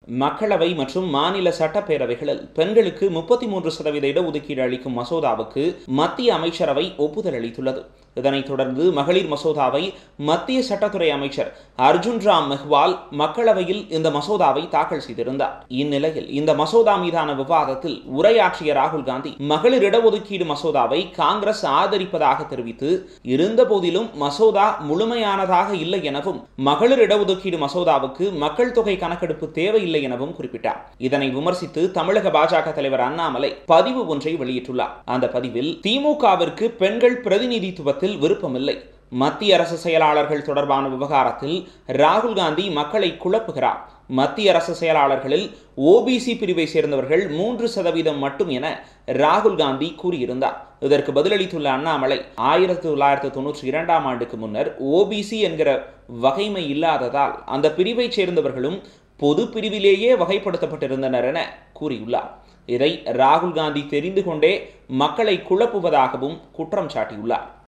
மக்களவை மற்றும் மாநில சட்டப்பேரவைகளில் பெண்களுக்கு முப்பத்தி மூன்று சதவீத இடஒதுக்கீடு அளிக்கும் மசோதாவுக்கு மத்திய அமைச்சரவை ஒப்புதல் அளித்துள்ளது இதனைத் தொடர்ந்து மகளிர் மசோதாவை மத்திய சட்டத்துறை அமைச்சர் அர்ஜுன் ராம் மெஹ்வால் மக்களவையில் இந்த மசோதாவை தாக்கல் செய்திருந்தார் இந்நிலையில் இந்த மசோதா மீதான விவாதத்தில் உரையாற்றிய ராகுல் காந்தி மகளிர் இடஒதுக்கீடு மசோதாவை காங்கிரஸ் ஆதரிப்பதாக தெரிவித்து இருந்த போதிலும் மசோதா முழுமையானதாக இல்லை எனவும் மகளிர் இடஒதுக்கீடு மசோதாவுக்கு மக்கள் தொகை கணக்கெடுப்பு தேவையில்லை எனவும் குறிப்பிட்டார் இதனை விமர்சித்து தமிழக பாஜக தலைவர் அண்ணாமலை பதிவு ஒன்றை வெளியிட்டுள்ளார் அந்த பதிவில் திமுகவிற்கு பெண்கள் பிரதிநிதித்துவத்தில் விருப்பமில்லை மத்திய அரசு செயலாளர்கள் தொடர்பான விவகாரத்தில் ராகுல் காந்தி மக்களை குழப்புகிறார் மத்திய அரசு செயலாளர்களில் ஓபிசி பிரிவை சேர்ந்தவர்கள் மூன்று சதவீதம் மட்டும் என ராகுல் காந்தி கூறியிருந்தார் இதற்கு பதிலளித்துள்ள அண்ணாமலை ஆயிரத்தி தொள்ளாயிரத்தி தொன்னூற்றி இரண்டாம் ஆண்டுக்கு முன்னர் ஓபிசி என்கிற வகைமை இல்லாததால் அந்த பிரிவைச் சேர்ந்தவர்களும் பொது பிரிவிலேயே வகைப்படுத்தப்பட்டிருந்தனர் என கூறியுள்ளார் இதை ராகுல் காந்தி தெரிந்து கொண்டே மக்களை குழப்புவதாகவும் குற்றம் சாட்டியுள்ளார்